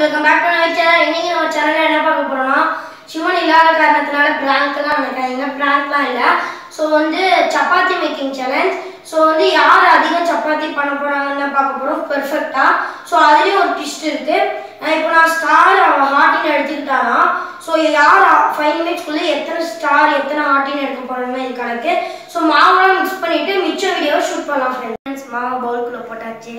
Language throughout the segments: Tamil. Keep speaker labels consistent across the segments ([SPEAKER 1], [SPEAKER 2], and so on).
[SPEAKER 1] Welcome back to my channel இன்னைக்கு நம்ம சேனல்ல என்ன பார்க்க போறோம்னா சிவன் இல்லாத காரணத்தினால பிராங்க் தான் நினைக்காதீங்க பிராங்க்லாம் இல்லை ஸோ வந்து சப்பாத்தி மேக்கிங் சேலஞ்ச் ஸோ வந்து யார் அதிகம் சப்பாத்தி பண்ண போறாங்கன்னு பார்க்க போறோம் பெர்ஃபெக்டா ஸோ அதுலேயும் ஒரு ட்விஸ்ட் இருக்கு அஹ் இப்போ நான் ஸ்டார் அவன் ஹார்ட்டின் எடுத்துக்கிட்டானா ஸோ யார் ஃபைவ் மினிட்ஸ்க்குள்ளே எத்தனை ஸ்டார் எத்தனை ஹார்ட்டின் எடுக்க போறோம்னு இது கணக்கு ஸோ மாவுலாம் மிக்ஸ் பண்ணிட்டு மிச்ச வீடியோவை ஷூட் பண்ணலாம் ஃப்ரெண்ட்ஸ் மாவு பவுலுக்குள்ளே போட்டாச்சு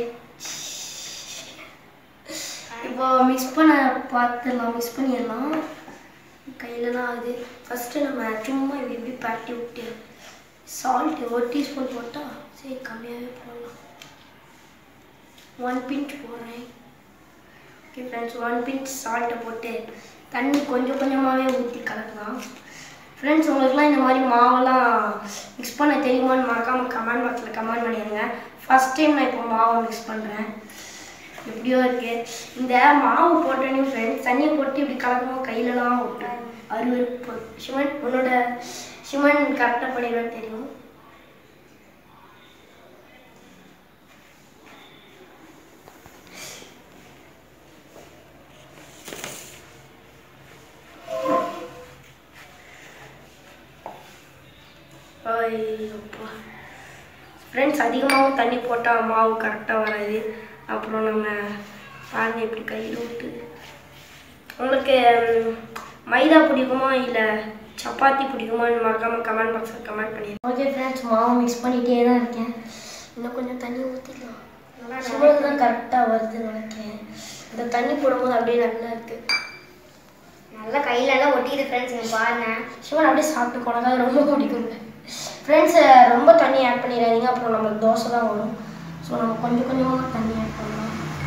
[SPEAKER 1] இப்போ மிக்ஸ் பண்ண பார்த்துடலாம் மிக்ஸ் பண்ணிடலாம் கையிலலாம் ஆகுது ஃபஸ்ட்டு நம்ம சும்மா இப்படி இப்படி பரட்டி விட்டு சால்ட்டு ஒரு டீஸ்பூன் போட்டால் சரி கம்மியாகவே போடலாம் ஒன் பிஞ்ச் போடுறேன் ஓகே ஃப்ரெண்ட்ஸ் ஒன் பிஞ்ச் சால்ட்டை போட்டு தண்ணி கொஞ்சம் கொஞ்சமாகவே ஊற்றி கலக்கலாம் ஃப்ரெண்ட்ஸ் உங்களுக்குலாம் இந்த மாதிரி மாவெல்லாம் மிக்ஸ் பண்ண தெரியுமான்னு மறக்காமல் கமெண்ட் பாக்ஸில் கமெண்ட் பண்ணிடுங்க ஃபஸ்ட் டைம் நான் இப்போ மாவை மிக்ஸ் பண்ணுறேன் எப்படியோ இருக்கு இந்த மாவு போட்டோன்னே ஃப்ரெண்ட்ஸ் தண்ணியை போட்டு இப்படி கலக்கணும் கையிலலாம் விட்டேன் அருவருப்பு சிவன் உன்னோட சிவன் கரெக்டாக பண்ணிடுவேன் தெரியும் ஐயோப்பா ஃப்ரெண்ட்ஸ் அதிகமாகவும் தண்ணி போட்டால் மாவு கரெக்டாக வராது அப்புறம் நம்ம பாருங்க இப்படி கையில் விட்டு உங்களுக்கு ம், மைதா பிடிக்குமா இல்லை சப்பாத்தி பிடிக்குமான்னு மறக்காமல் கமெண்ட் பாக்ஸில் கமெண்ட் பண்ணிடுங்க ஓகே ஃப்ரெண்ட்ஸ் மாவு மிக்ஸ் பண்ணிகிட்டே தான் இருக்கேன் இன்னும் கொஞ்சம் தண்ணி ஊற்றிக்கலாம் சுமலுக்கு தான் கரெக்டாக வருதுன்னு நினைக்கிறேன் இந்த தண்ணி போடும்போது அப்படியே நல்லா இருக்குது
[SPEAKER 2] நல்லா கையில எல்லாம் ஒட்டிது ஃப்ரெண்ட்ஸ் இங்க பாருங்க
[SPEAKER 1] சிவன் அப்படியே சாப்பிட்டு போனதா ரொம்ப பிடிக்குங்க ஃப்ரெண்ட்ஸ் ரொம்ப தண்ணி ஆட் பண்ணிடாதீங்க அப்புறம் நம்மளுக்கு தோசை தான் வரும் ஸோ நம்ம கொஞ்சம் கொஞ்சமாக தண்ணி ஆட் பண்ணலாம்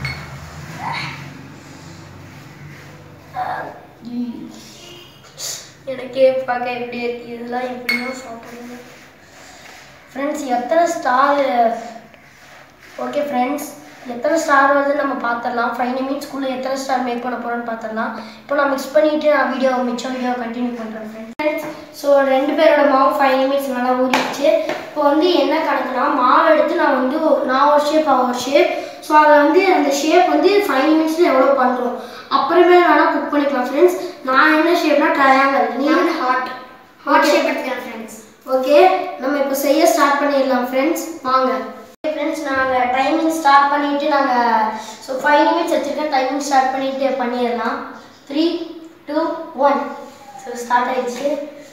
[SPEAKER 1] எனக்கே பார்க்க எப்படி இருக்கு இதெல்லாம் எப்படிலாம் சாப்பிடுங்க ஃப்ரெண்ட்ஸ் எத்தனை ஸ்டார் ஓகே ஃப்ரெண்ட்ஸ் எத்தனை ஸ்டார் வருதுன்னு நம்ம பார்த்துடலாம் ஃபைவ் மினிட்ஸ்க்குள்ளே எத்தனை ஸ்டார் மேக் பண்ண போகிறோன்னு பார்த்துடலாம் இப்போ நான் மிக்ஸ் பண்ணிவிட்டு நான் வீடியோ மிச்சம் வீடியோ கண்டினியூ பண்ணுறேன் ஃப்ரெண்ட்ஸ் ஸோ ரெண்டு பேரோட மாவு ஃபைவ் மினிட்ஸ் நல்லா ஊறிடுச்சு இப்போ வந்து என்ன கணக்குனா மாவு எடுத்து நான் வந்து ஒரு- நான் ஒரு ஷேப் அவன் ஒரு ஷேப் ஸோ அதை வந்து அந்த ஷேப் வந்து ஃபைவ் மினிட்ஸில் எவ்வளோ பண்ணுறோம் அப்புறமே வேணால் குக் பண்ணிக்கலாம் ஃப்ரெண்ட்ஸ் நான் என்ன ஷேப்னா ட்ரையாங்கல் நீ
[SPEAKER 2] நான்
[SPEAKER 1] வந்து
[SPEAKER 2] ஹாட் ஹாட் ஷேப் எடுத்துக்கிறேன் ஃப்ரெண்ட்ஸ்
[SPEAKER 1] ஓகே நம்ம இப்போ செய்ய ஸ்டார்ட் பண்ணிடலாம் ஃப்ரெண்ட்ஸ் வாங்க ஃப்ரெண்ட்ஸ் நாங்கள் டைமிங் ஸ்டார்ட் பண்ணிட்டு நாங்கள் ஸோ ஃபைவ் மினிட்ஸ் வச்சுருக்கேன் டைமிங் ஸ்டார்ட் பண்ணிட்டு பண்ணிடலாம் three two one so start ஆயிடுச்சு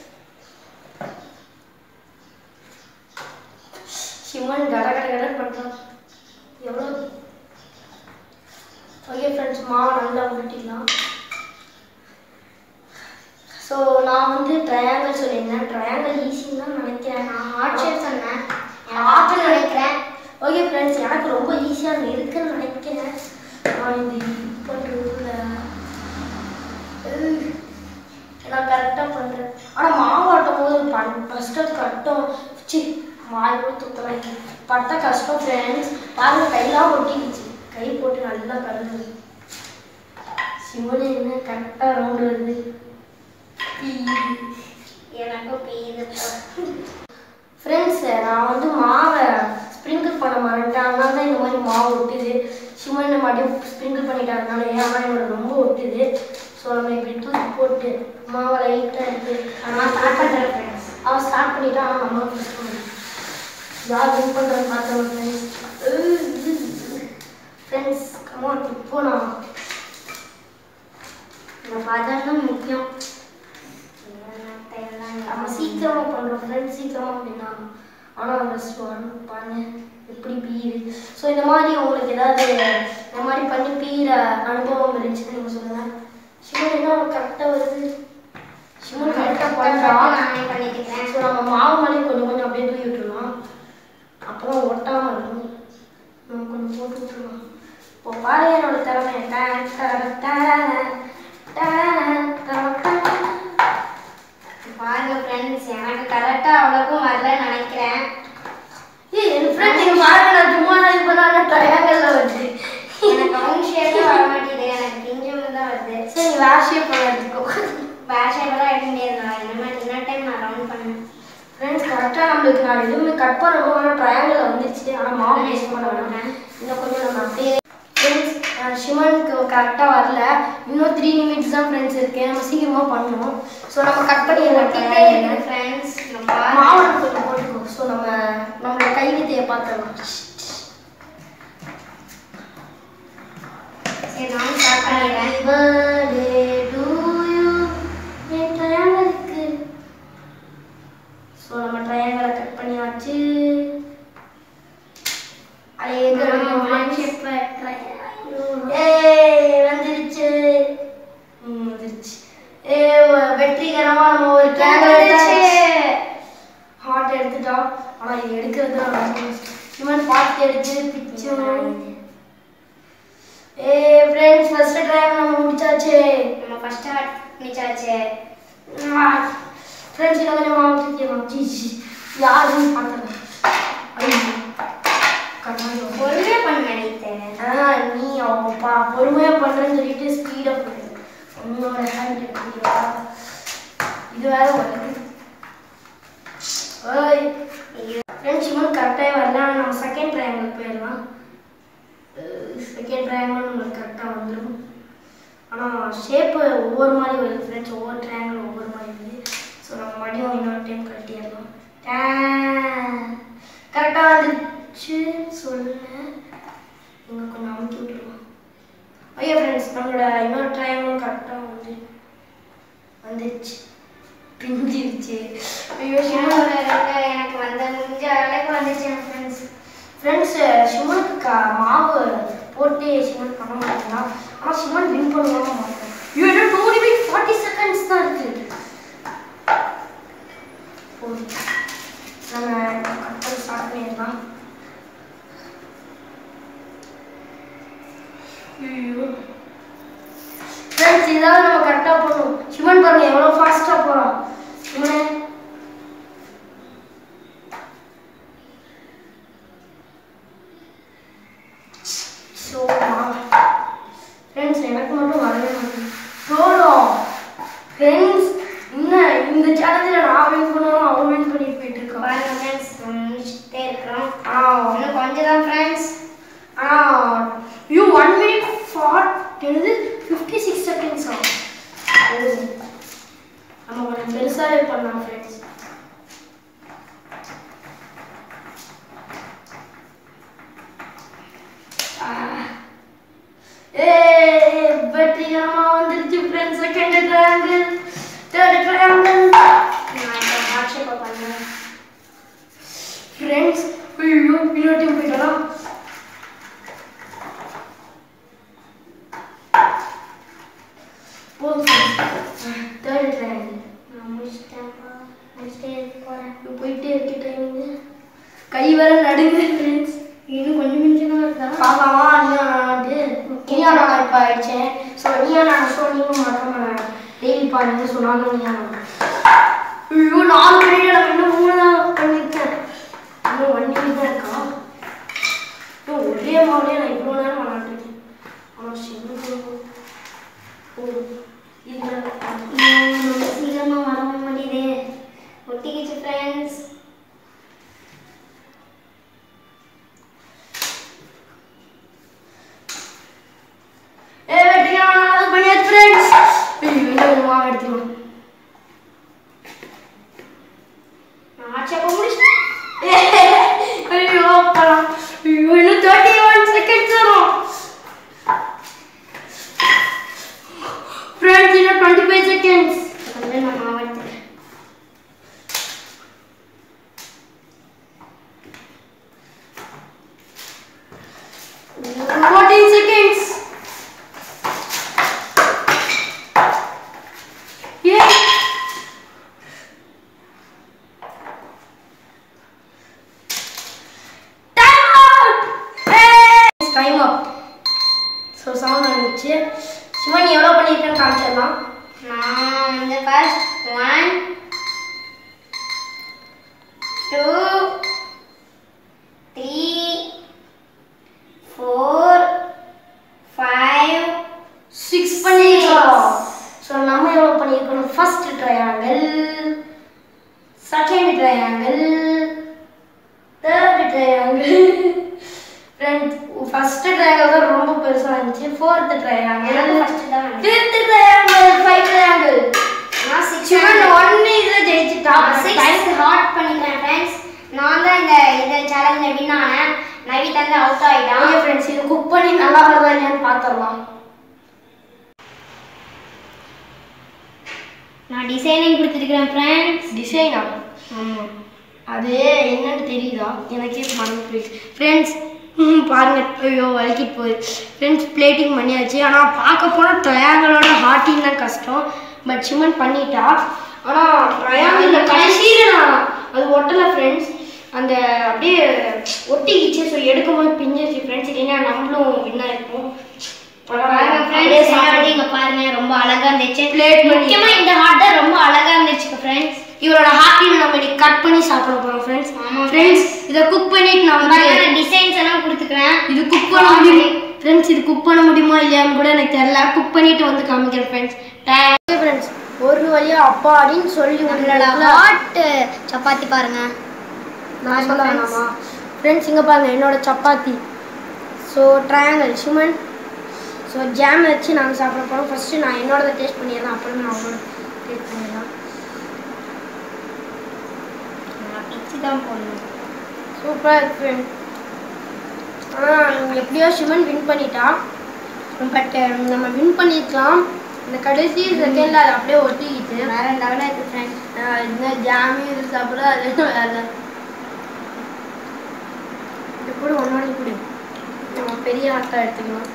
[SPEAKER 1] சிவன் கட கட கட பண்ணுறோம் எவ்வளோ ஓகே ஃப்ரெண்ட்ஸ் மாவு நல்லா உருட்டிக்கலாம் ஸோ நான் வந்து ட்ரையாங்கிள் சொல்லியிருந்தேன் ட்ரையாங்கிள் ஈஸின்னு தான் நினைக்கிறேன்
[SPEAKER 2] நான் ஹாட் ஷேப் சொன்னேன்
[SPEAKER 1] ஆர்ட் நினைக்கிறேன் ஓகே ஃப்ரெண்ட்ஸ் எனக்கு ரொம்ப ஈஸியாக இருக்குன்னு நினைக்கிறேன் நான் இந்த இது பண்ணுறதுல நான் கரெக்டாக பண்ணுறேன் ஆனால் மாவு ஆட்டும் போது பண் ஃபஸ்ட்டு கட்டும் சி மாய் கூட துத்தலாம் பட்ட கஷ்டம் ஃப்ரெண்ட்ஸ் பாருங்க கையெல்லாம் ஒட்டிக்கிச்சு கை போட்டு நல்லா கலந்து சிவனு என்ன கரெக்டாக ரவுண்டு வருது
[SPEAKER 2] எனக்கும் பெய்யுது
[SPEAKER 1] ஃப்ரெண்ட்ஸ் நான் வந்து மாவை ஸ்ப்ரிங்கிள் பண்ண மறந்துட்டேன் அதனால தான் இந்த மாதிரி மாவு ஒட்டுது சிவன் மறுபடியும் ஸ்ப்ரிங்கிள் பண்ணிட்டாருனால ஆனால் என்னோட ரொம்ப ஒட்டுது ஸோ நம்ம இப்படி தூக்கி போட்டு மாவை லைட்டாக எடுத்து
[SPEAKER 2] நான் ஸ்டார்ட் பண்ணுறேன் ஃப்ரெண்ட்ஸ்
[SPEAKER 1] அவன் ஸ்டார்ட் பண்ணிட்டா ஆனால் நம்ம ஃபஸ்ட் பண்ணணும் யார் வின் பண்ணுறது பார்த்தோம் ஃப்ரெண்ட்ஸ் ஃப்ரெண்ட்ஸ் கமான் இப்போ நான்
[SPEAKER 2] இந்த பதம் தான் முக்கியம்
[SPEAKER 1] நம்ம சீக்கிரமாக பண்ணுறோம் ஃப்ரெண்ட்ஸ் சீக்கிரமாக அப்படின்னா ஆனால் அந்த வரணும் பாருங்க எப்படி பீயுது ஸோ இந்த மாதிரி உங்களுக்கு ஏதாவது இந்த மாதிரி பண்ணி பீயிற அனுபவம் இருந்துச்சுன்னு நீங்கள் சொல்லுங்கள் சிவன் என்ன ஒரு கரெக்டாக வருது சிவன் கரெக்டாக பண்ணுறான்
[SPEAKER 2] நானே பண்ணிக்கிறேன்
[SPEAKER 1] ஸோ நம்ம மாவு மேலே கொஞ்சம் கொஞ்சம் அப்படியே தூக்கி விட்டுருலாம் அப்புறம் ஒட்டாமல் இருக்கும் நம்ம கொஞ்சம் போட்டு விட்டுருலாம் இப்போ பாரு என்னோட திறமை ட- ட- ட- ட- ட- ட-
[SPEAKER 2] பாருங்க ஃப்ரெண்ட்ஸ் எனக்கு கரெக்டாக அவ்வளோக்கும் வரலன்னு நினைக்கிறேன்
[SPEAKER 1] ஏய், என் friend இங்க பாருங்க, நான் சும்மா தான் இது பண்ணா, ஆனா triangle ல வருது.
[SPEAKER 2] எனக்கு ரவுண்ட் ஷேப்பே வர மாட்டேங்குது எனக்கு பிஞ்சு தான் வருது
[SPEAKER 1] சரி, நீ வேற shape பண்ண எடுத்துக்கோ.
[SPEAKER 2] பேஷ் ஷேப்பெல்லாம் எடுக்க முடியாது நான் இனிமேல் இன்னொரு டைம் நான் ரவுண்ட் பண்ணேன்
[SPEAKER 1] Friends, correct ஆ நம்மளுக்கு நான் எதுவுமே cut பண்ணணும், ஆனா triangle ல வந்துருச்சு. ஆனா மாவு waste பண்ண வேணாம். இன்னும் கொஞ்சம் நம்ம அப்படியே ஃப்ரெண்ட்ஸ் ஷிமனுக்கு கரெக்டாக வரல இன்னும் த்ரீ நிமிட்ஸ் தான் ஃப்ரெண்ட்ஸ் இருக்கு நம்ம சீக்கிரமாக பண்ணணும் ஸோ நம்ம கட் பண்ணி
[SPEAKER 2] ஒட்டிட்டே இருக்கு ஃப்ரெண்ட்ஸ் நம்ம
[SPEAKER 1] மாவு கொஞ்சம் போட்டுக்கோ ஸோ நம்ம நம்மளோட கை வித்தையை பார்த்துடலாம்
[SPEAKER 2] சரி நான் ஸ்டார்ட் பண்ணிடுறேன்
[SPEAKER 1] birthday to you. N triangle இருக்கு. So, நம்ம triangle அ cut பண்ணியாச்சு. அழகா இருக்கு. ஏய், வந்துருச்சு. ம், வந்துருச்சு. ஏய், வ- வெற்றிகரமா நம்ம ஒரு triangle எடுத்தாச்சு. Heart எடுத்துட்டோம். ஆனா இது எடுக்கிறது தான் ரொம்ப கஷ்டம். இவன் பார்த்து எடுத்து பிச்சும் ஏ ஃப்ரெண்ட்ஸ் ஃபர்ஸ்ட் ட்ரைவ் நம்ம முடிச்சாச்சு
[SPEAKER 2] நம்ம ஃபர்ஸ்ட் ஹார்ட் முடிச்சாச்சு
[SPEAKER 1] ஃப்ரெண்ட்ஸ் இன்னும் கொஞ்சம் மாவு தூக்கிடலாம் ஜி ஜி யாருன்னு பார்த்துருங்க ஐயோ கண்ணாடி
[SPEAKER 2] பொறுமையா பண்ண நினைத்தேன்
[SPEAKER 1] ஆ நீ அவன் பா பொறுமையாக பண்ணுறேன்னு சொல்லிட்டு ஸ்பீடாக பண்ணு உன்னோட ஹேண்ட் எடுக்கிறீங்களா இது வேற வருது ஓய் ஃப்ரெண்ட்ஸ் இன்னும் கரெக்டாக வரல ஆனா நம்ம செகண்ட் ட்ரையாங்கிள் போயிடலாம் செகண்ட் ட்ரையாங்கிள் நம்மளுக்கு கரெக்டாக வந்துடும் ஆனால் ஷேப்பு ஒவ்வொரு மாதிரி வருது ஃப்ரெண்ட்ஸ் ஒவ்வொரு ட்ரையாங்கிள் ஒவ்வொரு மாதிரி வருது ஸோ நம்ம மறுபடியும் இன்னொரு டைம் கட்டிடலாம் கரெக்டாக வந்துச்சு சொன்னேன் இங்கே கொஞ்சம் அமுக்கி விட்டுருவோம் ஐயோ ஃப்ரெண்ட்ஸ் நம்மளோட இன்னொரு ட்ரையாங்கிளும் கரெக்டாக வந்து வந்துருச்சு பிஞ்சிருச்சு ஐயோ சிவன்
[SPEAKER 2] எனக்கு வந்த முடிஞ்ச அளவுக்கு வந்துச்சு என் ஃப்ரெண்ட்ஸ்
[SPEAKER 1] ஃப்ரெண்ட்ஸ் சிவனுக்கு க மாவு போட்டு சிவன் பண்ண மாட்டேங்கிறான் ஆனால் சிவன் வின் பண்ணுவாங்க மாட்டேன் ஐயோ என்ன டூ மினிட் ஃபார்ட்டி செகண்ட்ஸ் தான் இருக்கு போதும். நம்ம கட்டல் ஸ்டார்ட் பண்ணிடலாம் ஐயோ ஃப்ரெண்ட்ஸ் இதாவது நம்ம கரெக்டாக போகணும் சிவன் பாருங்க எவ்வளோ ஃபாஸ்ட்டாக போகிறோம் சிவனே ஸோ ஃப்ரெண்ட்ஸ் எனக்கு மட்டும் வரவே மாட்டேங்குது போடும் ஃப்ரெண்ட்ஸ் இன்னும் இந்த சேலஞ்சில் நான் வின் பண்ணுவோம் அவன் வின் பண்ணிட்டு போயிட்டு இருக்கான்
[SPEAKER 2] பாருங்க ஃப்ரெண்ட்ஸ் முடிச்சுட்டே இருக்கிறோம்
[SPEAKER 1] ஆனால்
[SPEAKER 2] இன்னும் கொஞ்சம் தான் ஃப்ரெண்ட்ஸ்
[SPEAKER 1] ஆனால் யூ ஒன் மினிட் ஃபார்ட் என்னது ஃபிஃப்டி சிக்ஸ் செகண்ட்ஸ் ஆகும் போதும். நம்ம கொஞ்சம் பெருசாகவே பண்ணலாம் ஃப்ரெண்ட்ஸ் ஏய் வெற்றிகரமா வந்துருச்சு friends second triangle third triangle
[SPEAKER 2] நான் இப்போ ஹார்ட் ஷேப்பை பண்ணுறேன்
[SPEAKER 1] ஃப்ரெண்ட்ஸ் ஐயோ இன்னொரு டைம் போயிட்டலாம் போதும் தேர்ட் ட்ரையாங்கிள்
[SPEAKER 2] நான் முடிச்சிட்டேன்ப்பா முடிச்சிட்டே இருக்க போகிறேன்
[SPEAKER 1] இப்போ போயிட்டே இருக்க டைமிங்கு கை வேற நடுங்குது ஃப்ரெண்ட்ஸ்
[SPEAKER 2] இன்னும் கொஞ்சம் கொஞ்சம் தான் இருக்கா
[SPEAKER 1] பார்க்கலாமா நீயா நானாட்டு நீயா நானா இப்போ ஆயிடுச்சேன் ஸோ நீயா நான் ஷோ நீங்களும் மறக்காம டெய்லி பாருங்க ஸோ நானும் நீயா நான் ஐயோ நாலு மணி நம்ம இன்னும் மூணு தான் பண்ணியிருக்கேன் இன்னும் ஒன் மினிட் தான் இருக்கா இன்னும் ஒரே மாவுலேயே நான் இவ்வளோ நேரம் விளாண்டுருக்கேன் ஆனால் சின்ன ஓ இல்லை
[SPEAKER 2] நம்ம சீக்கிரமா வர முடியுது ஒட்டிக்கிச்சு ஃப்ரெண்ட்ஸ்
[SPEAKER 1] ஏ வெற்றிகரமான அது பண்ணியாச்சு ஃப்ரெண்ட்ஸ் ஐயோ இன்னும் மாவு எடுத்துக்கணும்
[SPEAKER 2] நான் ஹார்ட் ஷேப்பை முடிச்சிட்டேன்
[SPEAKER 1] ஐயோ அப்பலாம் ஐயோ இன்னும் தேர்ட்டி ஒன் செகண்ட்ஸ் வரும் ஃப்ரெண்ட்ஸ் இன்னும் டுவெண்ட்டி ஃபைவ் செகண்ட்ஸ்
[SPEAKER 2] வந்து நான் மாவு எடுத்துக்கிறேன்
[SPEAKER 1] ஃபோர்டீன் செகண்ட்ஸ் ஏ time out time up so sound வந்துச்சு சிவன் எவ்வளோ பண்ணியிருக்கேன்னு காமிச்சிடலாம்
[SPEAKER 2] நான் வந்து first one two three four five
[SPEAKER 1] six பண்ணியிருக்கோம் ஸோ நம்ம எவ்வளோ பண்ணியிருக்கணும் first triangle second triangle third triangle friends first triangle தான் ரொம்ப பெருசாக இருந்துச்சு ஃபோர்த் ட்ரையாங்கிள்
[SPEAKER 2] எனக்கு first தான் வந்துச்சு.
[SPEAKER 1] ஃபிஃப்த் ட்ரையாங்கிள் ஃபைவ் ட்ரையாங்கிள்
[SPEAKER 2] நான் six
[SPEAKER 1] சிவன் ஒன்னு இதில் ஜெயிச்சுட்டா
[SPEAKER 2] சிக்ஸ் ஹாட் பண்ணிக்கிறேன் ஃப்ரெண்ட்ஸ் நான் தான் இந்த இந்த சேலஞ்சில் வின் ஆனேன் நவி தந்து அவுட் ஆகிட்டான்
[SPEAKER 1] ஓகே ஃப்ரெண்ட்ஸ் இது குக் பண்ணி நல்லா வருதா இல்லையான்னு பார்த்துடலாம்
[SPEAKER 2] நான் டிசைனிங் கொடுத்துருக்கிறேன் ஃப்ரெண்ட்ஸ்
[SPEAKER 1] டிசைனா ஆமாம் அது என்னன்னு தெரியுதா எனக்கே மறந்து போயிடுச்சு ஃப்ரெண்ட்ஸ் பாருங்க ஐயோ வலிக்கிட்டு போகுது ஃப்ரெண்ட்ஸ் பிளேட்டிங் பண்ணியாச்சு ஆனால் பார்க்க போனால் ட்ரையாங்கிளோட ஹார்ட்டிங் தான் கஷ்டம் பட் சிமன் பண்ணிட்டா ஆனால் ட்ரையாங்கிளில் கடைசியில் நான் அது ஒட்டலை ஃப்ரெண்ட்ஸ் அந்த அப்படியே ஒட்டிக்கிச்சு ஸோ எடுக்கும்போது பிஞ்சிச்சு ஃப்ரெண்ட்ஸ் இல்லைன்னா நம்மளும் வின்னா இருப்போம்
[SPEAKER 2] பாருங்க ஃப்ரெண்ட்ஸ் என்னோட இங்க பாருங்க ரொம்ப அழகா இருந்துச்சு
[SPEAKER 1] Plate பண்ணி.
[SPEAKER 2] முக்கியமா இந்த ஹாட் தான் ரொம்ப அழகா இருந்துச்சு ஃப்ரெண்ட்ஸ்
[SPEAKER 1] இவரோட ஹார்ட்டின் நம்ம இன்னைக்கு கட் பண்ணி சாப்பிட போகிறோம் ஃப்ரெண்ட்ஸ்
[SPEAKER 2] ஆமா,
[SPEAKER 1] ஃப்ரெண்ட்ஸ் இதை குக் பண்ணிட்டு நான் வந்து
[SPEAKER 2] பாருங்க டிசைன்ஸ் எல்லாம் கொடுத்துக்கிறேன்
[SPEAKER 1] இது குக் பண்ண முடியும் ஃப்ரெண்ட்ஸ் இது குக் பண்ண முடியுமா இல்லையான்னு கூட எனக்கு தெரியல குக் பண்ணிட்டு வந்து காமிக்கிறேன் ஃப்ரெண்ட்ஸ் ஃப்ரெண்ட்ஸ் ஒரு வழியா அப்பா அப்படின்னு சொல்லி
[SPEAKER 2] நம்மளோட ஹாட் சப்பாத்தி பாருங்க
[SPEAKER 1] நான் சொல்ல வேணாமா ஃப்ரெண்ட்ஸ் இங்கே பாருங்க என்னோட சப்பாத்தி ஸோ ட்ரையாங்கல் சிமன் ஸோ ஜாம் வச்சு நாங்கள் சாப்பிட போகிறோம் ஃபஸ்ட்டு நான் என்னோட டேஸ்ட் பண்ணிடுறேன் அப்புறம் நான் அவங்களோட டேஸ்ட் பண்ணிடலாம்
[SPEAKER 2] பிச்சு தான் போடணும்
[SPEAKER 1] சூப்பராக இருக்கு ஃப்ரெண்ட் ஆனால் எப்படியோ சிவன் வின் பண்ணிட்டா பட் நம்ம வின் பண்ணியிருக்கலாம் இந்த கடைசி செகண்டில் அது அப்படியே ஒட்டிக்கிச்சு
[SPEAKER 2] வேற லெவலாக இருக்கு ஃப்ரெண்ட்ஸ்
[SPEAKER 1] ஆஹ் இந்த ஜாமி இது சாப்பிட அது வேலை இது கூட ஒன்னோட கூட நம்ம பெரிய ஆட்டா எடுத்துக்கலாம்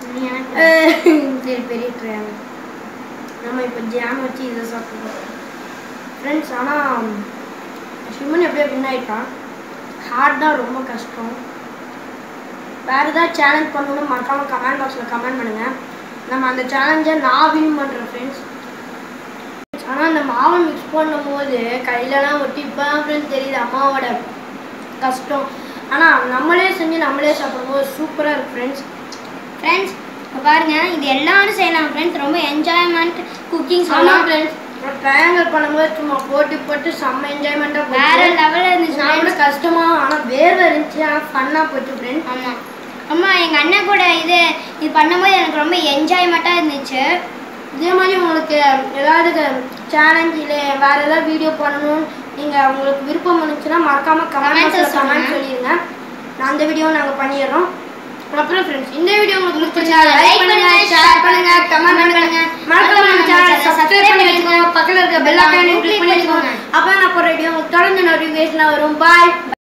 [SPEAKER 1] சரி பெரிய ட்ரையாங்க நம்ம இப்போ ஜாம் வச்சு இதை சாப்பிடுவோம் ஃப்ரெண்ட்ஸ் ஆனால் சிவன் எப்படியோ வின் ஆயிட்டான் ஹார்ட் தான் ரொம்ப கஷ்டம் வேறு ஏதாவது சேலஞ்ச் பண்ணணும்னு மறக்காம கமெண்ட் பாக்ஸில் கமெண்ட் பண்ணுங்க நம்ம அந்த சேலஞ்சை நான் வின் பண்ணுறேன் ஃப்ரெண்ட்ஸ் ஆனால் அந்த மாவை மிக்ஸ் பண்ணும்போது கையிலலாம் ஒட்டி இப்போ ஃப்ரெண்ட்ஸ் தெரியுது அம்மாவோட கஷ்டம் ஆனால் நம்மளே செஞ்சு நம்மளே சாப்பிடும்போது சூப்பராக இருக்கு ஃப்ரெண்ட்ஸ்
[SPEAKER 2] ஃப்ரெண்ட்ஸ் இப்போ பாருங்க இது எல்லாரும் செய்யலாம் ஃப்ரெண்ட்ஸ் ரொம்ப என்ஜாய்மெண்ட் குக்கிங்
[SPEAKER 1] ஆமாம்
[SPEAKER 2] சொல்லலாம்
[SPEAKER 1] ஃப்ரெண்ட்ஸ் ட்ரையாங்கல் பண்ணும்போது சும்மா போட்டு போட்டு செம்ம என்ஜாய்மெண்ட்டாக
[SPEAKER 2] வேற லெவலில் இருந்துச்சு
[SPEAKER 1] நான் கூட கஷ்டமாக ஆனால் வேர்வை இருந்துச்சு ஆனால் ஃபன்னாக போச்சு ஃப்ரெண்ட்ஸ்
[SPEAKER 2] ஆமாம் அம்மா எங்கள் அண்ணன் கூட இது இது பண்ணும்போது எனக்கு ரொம்ப என்ஜாய்மெண்ட்டாக இருந்துச்சு
[SPEAKER 1] இதே மாதிரி உங்களுக்கு ஏதாவது சேலஞ்ச் இல்லை வேற ஏதாவது வீடியோ பண்ணணும் நீங்கள் உங்களுக்கு விருப்பம் இருந்துச்சுன்னா மறக்காம
[SPEAKER 2] Comments
[SPEAKER 1] கமெண்ட்
[SPEAKER 2] ல சொல்லுங்க.
[SPEAKER 1] கமெண்ட் சொல்லிடுங்க நான் அந்த வீடியோ நாங்கள் பண்ணிடுறோம் அப்புறம் ஃப்ரெண்ட்ஸ் இந்த வீடியோ உங்களுக்கு பிடிச்சிருந்தா
[SPEAKER 2] பிடிச்சிருந்தா
[SPEAKER 1] லைக் பண்ணுங்க ஷேர் பண்ணுங்க கமெண்ட் பண்ணுங்க மறக்காம நம்ம சேனல் சப்ஸ்கிரைப் பண்ணி வச்சுக்கோங்க பக்கத்துல இருக்க பெல் ஐகானையும் கிளிக் பண்ணி வச்சுக்கோங்க அப்போ நான் போகிற வீடியோ உங்களுக்கு தொடர்ந்து நோட்டிஃபிகேஷனாக வரும் பாய்